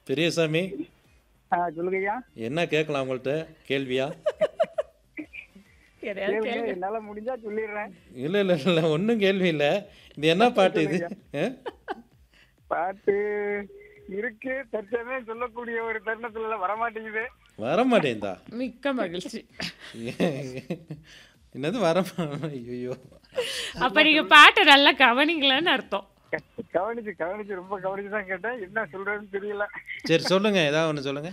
பெரியசாமி ஆ சொல்லுங்க ஐயா என்ன கேட்கலாம் உங்கள்கிட்ட கேள்வியா எதையாவது கேளுங்க, கேளுங்க என்னால முடிஞ்சா சொல்லிடுறேன் இல்லை இல்லை இல்லை ஒன்றும் கேள்வி இல்லை இது என்ன பாட்டு இது ஆ? பாட்டு இருக்கு தற்சமயம் சொல்லக்கூடிய ஒரு தருணத்துல எல்லாம் வரமாட்டேங்குது வர மாட்டேந்தா மிக்க மகிழ்ச்சி என்னது வர ஐயோ அப்ப நீங்க பாட்டை நல்லா கவனிங்களன்னு அர்த்தம் கவனிச்சு கவனிச்சு ரொம்ப கவனிச்சு தான் கேட்டேன் என்ன சொல்றதுன்னு தெரியல சரி சொல்லுங்க ஏதாவது ஒன்று சொல்லுங்க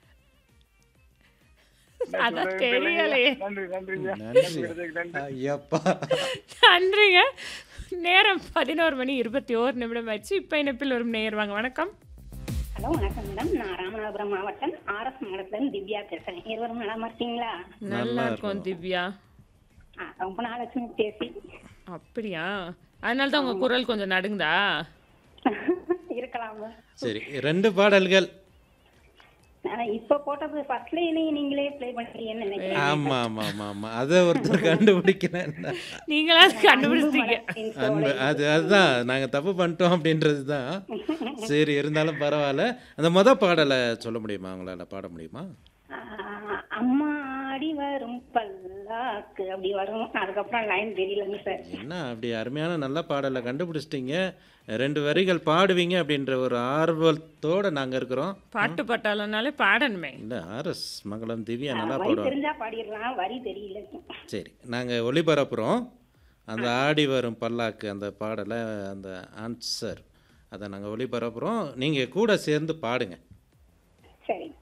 என்ன அதான் சொல்றதுன்னு தெரியல. தெரியலையே. நன்றி நன்றி ஐயா. நன்றி நன்றி நன்றி ஐயப்பா நன்றிங்க நேரம் பதினோரு மணி இருபத்தி ஓரு நிமிடம் ஆயிடுச்சு இப்ப இணைப்பில் வரும் நேயர் வாங்க வணக்கம் ஹலோ வணக்கம் மேடம் நான் ராமநாதபுரம் மாவட்டம் ஆர்எஸ் மாவட்டத்துலேருந்து திவ்யா பேசுறேன் இருவரும் நலமா இருக்கீங்களா நல்லா இருக்கும் திவ்யா ஆ, ரொம்ப நாளாச்சும் பேசி அப்படியா அதனால தான் உங்க குரல் கொஞ்சம் நடுங்குதா இருக்கலாமா சரி ரெண்டு பாடல்கள் ஆனா, இப்ப போட்டது ஃபர்ஸ்ட்ல நீங்களே ப்ளே பண்ணுறீங்கன்னு நினைக்கிறேன் ஆமா ஆமா ஆமா ஆமா அதை ஒருத்தர் கண்டுபிடிக்கிறேன் நீங்களா கண்டுபிடிச்சிட்டீங்க அன்பு அது அதுதான் நாங்க தப்பு பண்ணிட்டோம் அப்படின்றது தான் சரி இருந்தாலும் பரவாயில்ல அந்த முத பாடலை சொல்ல முடியுமா உங்களால பாட முடியுமா ஆ, அம்மா ஆடி வரும் பல்லாக்கு அப்படி வரும் அதுக்கப்புறம் லைன் தெரியலங்க சார் என்ன அப்படி அருமையான நல்ல பாடலை கண்டுபிடிச்சிட்டீங்க ரெண்டு வரிகள் பாடுவீங்க அப்படின்ற ஒரு ஆர்வத்தோட நாங்க இருக்கிறோம் பாட்டு பட்டாளனாலே பாடணுமே இல்ல ஆர்எஸ் மங்களம் திவ்யா நல்லா வரி பாடுவாங்க தெரிஞ்சா பாடிடலாம் வரி தெரியல சரி நாங்கள் ஒளிபரப்புகிறோம் அந்த ஆடி வரும் பல்லாக்கு அந்த பாடலை அந்த ஆன்சர் அதை நாங்கள் ஒளிபரப்புகிறோம் நீங்கள் கூட சேர்ந்து பாடுங்க சரி